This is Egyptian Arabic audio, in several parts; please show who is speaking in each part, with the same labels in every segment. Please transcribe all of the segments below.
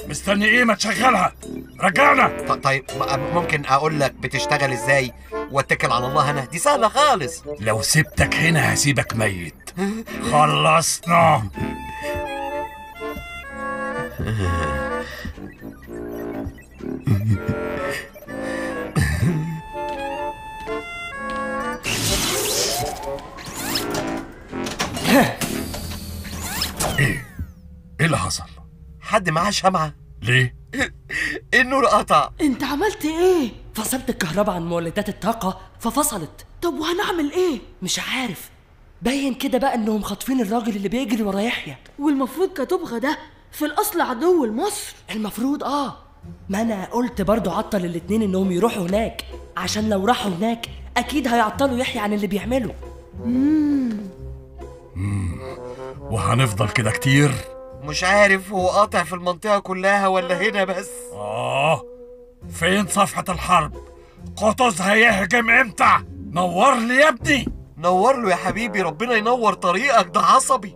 Speaker 1: مستني ايه ما تشغلها رجعنا
Speaker 2: ط- طيب م- ممكن اقول لك بتشتغل ازاي واتكل على الله انا دي سهله خالص
Speaker 1: لو سبتك هنا هسيبك ميت خلصنا ايه ايه اللي حصل
Speaker 2: حد معاه شمعه
Speaker 1: ليه
Speaker 2: النور قطع
Speaker 3: انت عملت ايه
Speaker 4: فصلت الكهرباء عن مولدات الطاقة ففصلت
Speaker 3: طب وهنعمل ايه
Speaker 4: مش عارف باين كده بقى انهم خاطفين الراجل اللي بيجري ورا يحيى
Speaker 3: والمفروض كتبغى ده في الاصل عدو لمصر
Speaker 4: المفروض اه ما انا قلت برضو عطل الاتنين انهم يروحوا هناك عشان لو راحوا هناك اكيد هيعطلوا يحيى عن اللي بيعمله
Speaker 1: وهنفضل كده كتير
Speaker 2: مش عارف هو قاطع في المنطقه كلها ولا هنا بس
Speaker 1: آه فين صفحة الحرب؟ قطز هيهجم امتى؟ نور لي يا ابني
Speaker 2: نور له يا حبيبي ربنا ينور طريقك ده عصبي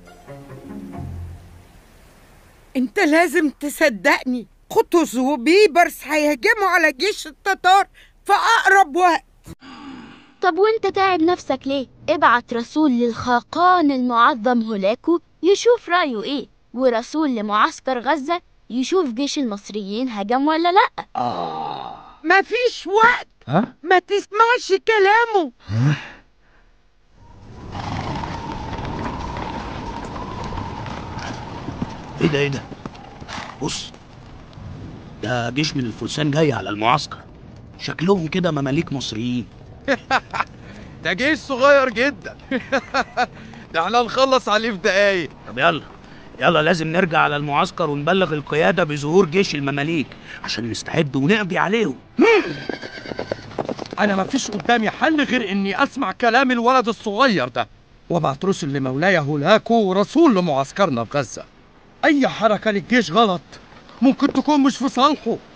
Speaker 5: انت لازم تصدقني قطز وبيبرس هيهجموا على جيش التتار في اقرب وقت
Speaker 6: طب وانت تعب نفسك ليه؟ ابعت رسول للخاقان المعظم هولاكو يشوف رأيه ايه ورسول لمعسكر غزة يشوف جيش المصريين هجم ولا لأ
Speaker 5: مفيش وقت
Speaker 7: ها؟
Speaker 5: ما تسمعش كلامه
Speaker 7: ايه ده ايه ده بص ده جيش من الفرسان جاي على المعسكر شكلهم كده مماليك مصريين
Speaker 8: ده جيش صغير جدا ده احنا نخلص عليه في دقايق
Speaker 7: طب يلا يلا لازم نرجع على المعسكر ونبلغ القيادة بظهور جيش المماليك عشان نستعد ونقضي عليهم
Speaker 8: انا مفيش قدامي حل غير اني اسمع كلام الولد الصغير ده وابعت رسل لمولاي هولاكو ورسول لمعسكرنا في غزة اي حركة للجيش غلط ممكن تكون مش في صالحه